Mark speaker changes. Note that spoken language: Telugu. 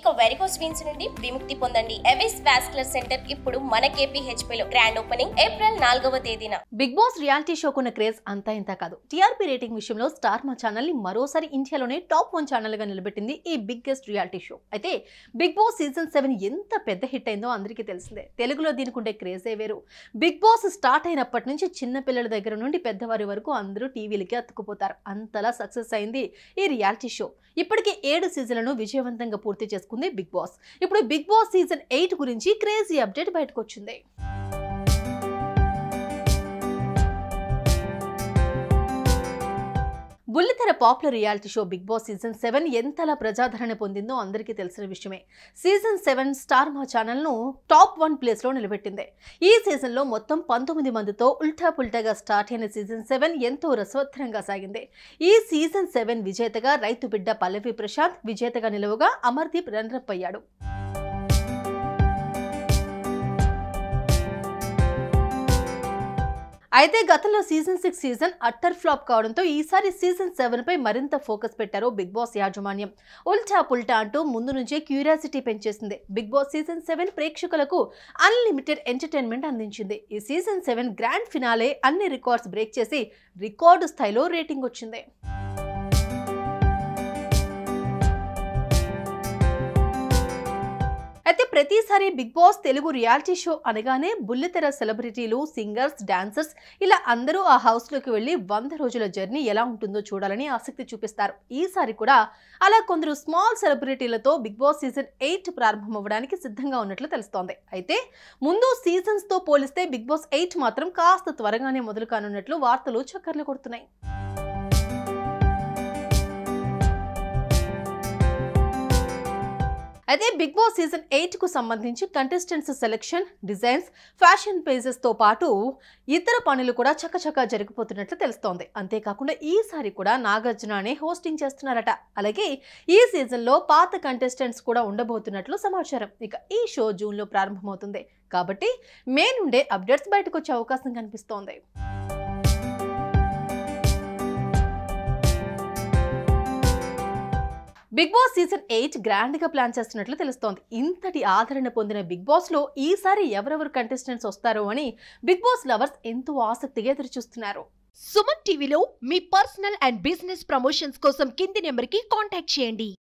Speaker 1: ఇక వెరికోస్ వీన్స్ నుండి విముక్తి పొందండి ఎవిస్ వాస్కులర్ సెంటర్ ఇప్పుడు మన KPHP లో గ్రాండ్ ఓపెనింగ్ ఏప్రిల్ నాలుగవ తేదీన
Speaker 2: బిగ్ బాస్ రియాలిటీ షోకున్న క్రేజ్ అంతా ఇంత కాదు టీఆర్పీ రేటింగ్ విషయంలో స్టార్ మా ఛానల్ ని మరోసారి ఇండియాలోనే టాప్ వన్ ఛానల్ గా నిలబెట్టింది ఈ బిగ్గెస్ట్ రియాలిటీ షో అయితే బిగ్ బాస్ సీజన్ సెవెన్ ఎంత పెద్ద హిట్ అయిందో అందరికీ తెలిసిందే తెలుగులో దీనికుండే క్రేజే వేరు బిగ్ బాస్ స్టార్ట్ అయినప్పటి నుంచి చిన్న పిల్లల దగ్గర నుండి పెద్దవారి వరకు అందరూ టీవీలకి అతుక్కుపోతారు అంతలా సక్సెస్ అయింది ఈ రియాలిటీ షో ఇప్పటికే ఏడు సీజన్లను విజయవంతంగా పూర్తి చేసుకుంది బిగ్ బాస్ ఇప్పుడు బిగ్ బాస్ సీజన్ ఎయిట్ గురించి క్రేజీ అప్డేట్ బయటకు వచ్చింది బుల్లితెర popular reality show big boss season seven ఎంతలా ప్రజాదరణ పొందిందో అందరికీ తెలిసిన విషయమే సీజన్ సెవెన్ స్టార్ మా ఛానల్ను టాప్ వన్ ప్లేస్లో నిలబెట్టింది ఈ సీజన్లో మొత్తం పంతొమ్మిది మందితో ఉల్టా పుల్టాగా స్టార్ట్ అయిన సీజన్ సెవెన్ ఎంతో రసవత్తరంగా సాగింది ఈ సీజన్ సెవెన్ విజేతగా రైతు బిడ్డ పల్లవి ప్రశాంత్ విజేతగా నిలువగా అమర్దీప్ రన్రప్ అయ్యాడు అయితే గతంలో season six season utter flop కావడంతో ఈసారి సీజన్ సెవెన్ పై మరింత ఫోకస్ పెట్టారు బిగ్ బాస్ యాజమాన్యం ఉల్టా పుల్టా అంటూ ముందు నుంచే క్యూరియాసిటీ పెంచేసింది బిగ్ బాస్ సీజన్ సెవెన్ ప్రేక్షకులకు అన్లిమిటెడ్ ఎంటర్టైన్మెంట్ అందించింది ఈ సీజన్ సెవెన్ గ్రాండ్ ఫినాలే అన్ని రికార్డ్స్ బ్రేక్ చేసి రికార్డు స్థాయిలో రేటింగ్ వచ్చింది అయితే ప్రతిసారి big boss Telugu reality show అనగానే బుల్లితెర సెలబ్రిటీలు సింగర్స్ డాన్సర్స్ ఇలా అందరూ ఆ హౌస్లోకి వెళ్ళి వంద రోజుల జర్నీ ఎలా ఉంటుందో చూడాలని ఆసక్తి చూపిస్తారు ఈసారి కూడా అలా కొందరు స్మాల్ సెలబ్రిటీలతో బిగ్ బాస్ సీజన్ ఎయిట్ ప్రారంభమవ్వడానికి సిద్ధంగా ఉన్నట్లు తెలుస్తోంది అయితే ముందు సీజన్స్తో పోలిస్తే బిగ్ బాస్ ఎయిట్ మాత్రం కాస్త త్వరగానే మొదలు కానున్నట్లు వార్తలు చక్కర్లు కొడుతున్నాయి అయితే బిగ్ బాస్ సీజన్ ఎయిట్ కు సంబంధించి contestants selection designs fashion pages తో పాటు ఇతర పనులు కూడా చకచకా జరిగిపోతున్నట్లు తెలుస్తోంది అంతేకాకుండా ఈసారి కూడా నాగార్జుననే హోస్టింగ్ చేస్తున్నారట అలాగే ఈ సీజన్ లో పాత కంటెస్టెంట్స్ కూడా ఉండబోతున్నట్లు సమాచారం ఇక ఈ షో జూన్ లో ప్రారంభమవుతుంది కాబట్టి మే నుండే అప్డేట్స్ బయటకు వచ్చే అవకాశం కనిపిస్తోంది big boss season eight grand గా ప్లాన్ చేస్తున్నట్లు తెలుస్తోంది ఇంతటి ఆదరణ పొందిన బిగ్ బాస్ లో ఈసారి ఎవరెవరు కంటెస్టెంట్స్ వస్తారో అని బిగ్ బాస్ లవర్స్ ఎంతో ఆసక్తిగా ఎదురుచూస్తున్నారు
Speaker 3: సుమన్ టీవీలో మీ పర్సనల్ అండ్ బిజినెస్ ప్రమోషన్స్ కోసం కింది నెంబర్కి కాంటాక్ట్ చేయండి